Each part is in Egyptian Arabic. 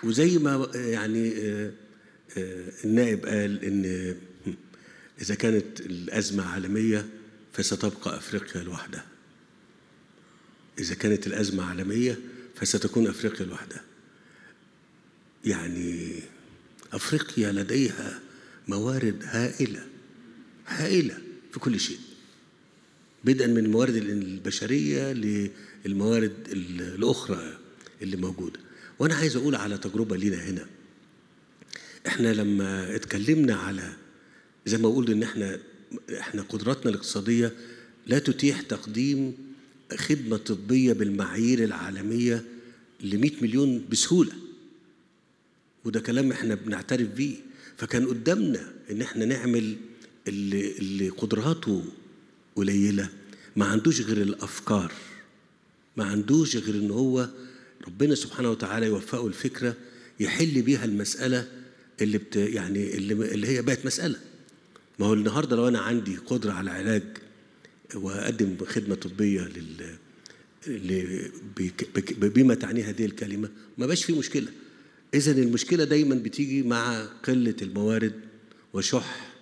وزي ما يعني النائب قال ان اذا كانت الازمه عالميه فستبقى افريقيا لوحدها اذا كانت الازمه عالميه فستكون افريقيا لوحدها يعني افريقيا لديها موارد هائله هائله في كل شيء بدءا من الموارد البشريه للموارد الاخرى اللي موجوده وانا عايز اقول على تجربه لينا هنا احنا لما اتكلمنا على زي ما بقول ان احنا احنا قدراتنا الاقتصاديه لا تتيح تقديم خدمه طبيه بالمعايير العالميه ل 100 مليون بسهوله وده كلام احنا بنعترف بيه فكان قدامنا ان احنا نعمل اللي, اللي قدراته قليله ما عندوش غير الافكار ما عندوش غير ان هو ربنا سبحانه وتعالى يوفقه الفكره يحل بيها المساله اللي بت يعني اللي, اللي هي بقت مساله ما هو النهارده لو انا عندي قدره على علاج واقدم خدمه طبيه لل بما تعنيه هذه الكلمه ما بقاش في مشكله اذا المشكله دايما بتيجي مع قله الموارد وشح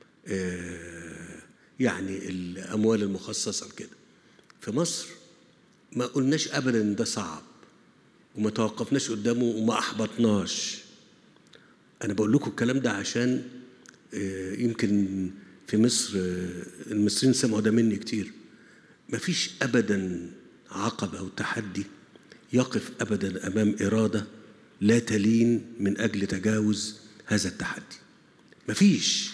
يعني الاموال المخصصه لكده في مصر ما قلناش ابدا ان ده صعب وما توقفناش قدامه وما احبطناش انا بقول لكم الكلام ده عشان يمكن في مصر المصريين سمعوا ده مني كتير ما فيش ابدا عقبه او تحدي يقف ابدا امام اراده لا تلين من اجل تجاوز هذا التحدي مفيش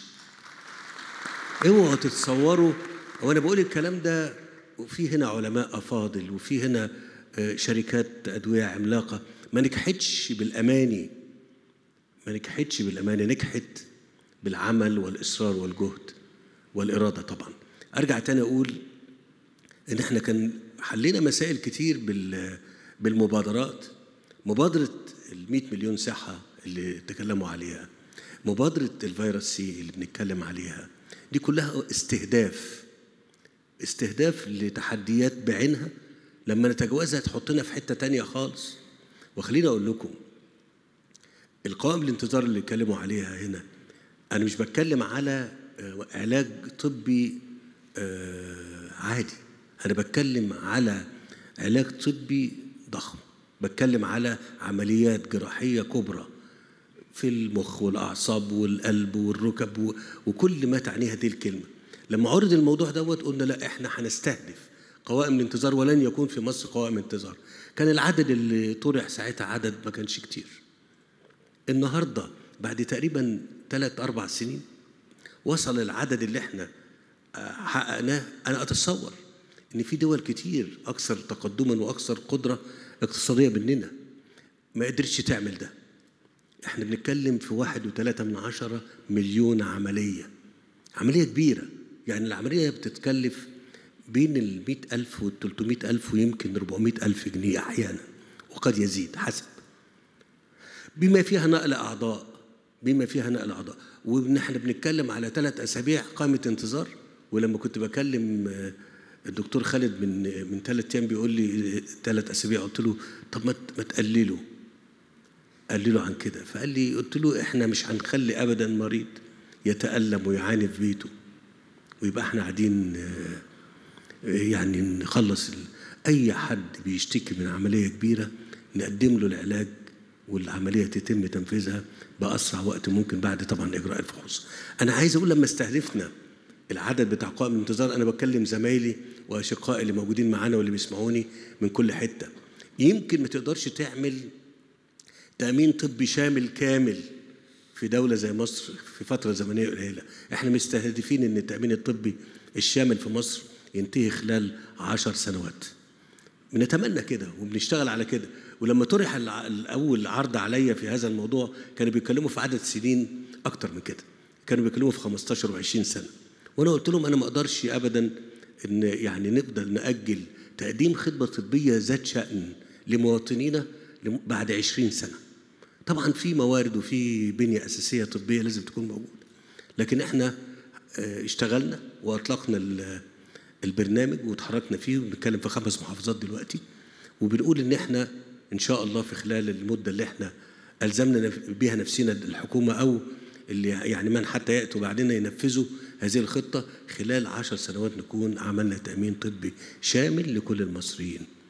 اوعوا تتصوروا وانا بقول الكلام ده وفي هنا علماء افاضل وفي هنا شركات ادويه عملاقه ما نجحتش بالاماني ما نجحتش بالاماني نجحت بالعمل والاصرار والجهد والاراده طبعا ارجع تاني اقول ان احنا كان حلينا مسائل كتير بالمبادرات مبادره ال 100 مليون صحه اللي تكلموا عليها مبادره الفيروس سي اللي بنتكلم عليها دي كلها استهداف استهداف لتحديات بعينها لما نتجاوزها تحطنا في حته تانية خالص وخليني اقول لكم القوائم الانتظار اللي اتكلموا عليها هنا انا مش بتكلم على علاج طبي عادي انا بتكلم على علاج طبي ضخم بتكلم على عمليات جراحيه كبرى في المخ والاعصاب والقلب والركب وكل ما تعنيه هذه الكلمه لما عرض الموضوع دوت قلنا لا احنا هنستهدف قوائم الانتظار ولن يكون في مصر قوائم انتظار كان العدد اللي طرح ساعتها عدد ما كانش كتير النهارده بعد تقريبا ثلاث اربع سنين وصل العدد اللي احنا حققناه انا اتصور ان في دول كتير اكثر تقدما واكثر قدره اقتصاديه مننا ما قدرتش تعمل ده احنا بنتكلم في واحد وثلاثة من عشرة مليون عملية عملية كبيرة يعني العملية بتتكلف بين ال ألف وال 300 ألف ويمكن 400 ألف جنيه أحيانا وقد يزيد حسب بما فيها نقل أعضاء بما فيها نقل أعضاء ونحن بنتكلم على ثلاث أسابيع قائمة انتظار ولما كنت بكلم الدكتور خالد من من ثلاث ايام بيقول لي ثلاث اسابيع قلت له طب ما تقللوا قللوا عن كده فقال لي قلت له احنا مش هنخلي ابدا مريض يتالم ويعاني في بيته ويبقى احنا قاعدين يعني نخلص اي حد بيشتكي من عمليه كبيره نقدم له العلاج والعمليه تتم تنفيذها باسرع وقت ممكن بعد طبعا اجراء الفحوص انا عايز اقول لما استهدفنا العدد بتاع قائمة الانتظار أنا بكلم زمايلي وأشقائي اللي موجودين معانا واللي بيسمعوني من كل حتة يمكن ما تقدرش تعمل تأمين طبي شامل كامل في دولة زي مصر في فترة زمنية قليلة احنا مستهدفين ان التأمين الطبي الشامل في مصر ينتهي خلال عشر سنوات بنتمنى كده وبنشتغل على كده ولما طرح الأول عرض عليا في هذا الموضوع كانوا بيتكلموا في عدد سنين أكتر من كده كانوا بيتكلموا في 15 و20 سنة وانا قلت لهم انا ما اقدرش ابدا ان يعني نقدر ناجل تقديم خدمه طبيه ذات شان لمواطنينا بعد 20 سنه طبعا في موارد وفي بنيه اساسيه طبيه لازم تكون موجوده لكن احنا اشتغلنا واطلقنا البرنامج وتحركنا فيه وبنتكلم في خمس محافظات دلوقتي وبنقول ان احنا ان شاء الله في خلال المده اللي احنا ألزمنا بها نفسنا الحكومة أو اللي يعني من حتى يأتوا بعدنا ينفذوا هذه الخطة خلال عشر سنوات نكون عملنا تأمين طبي شامل لكل المصريين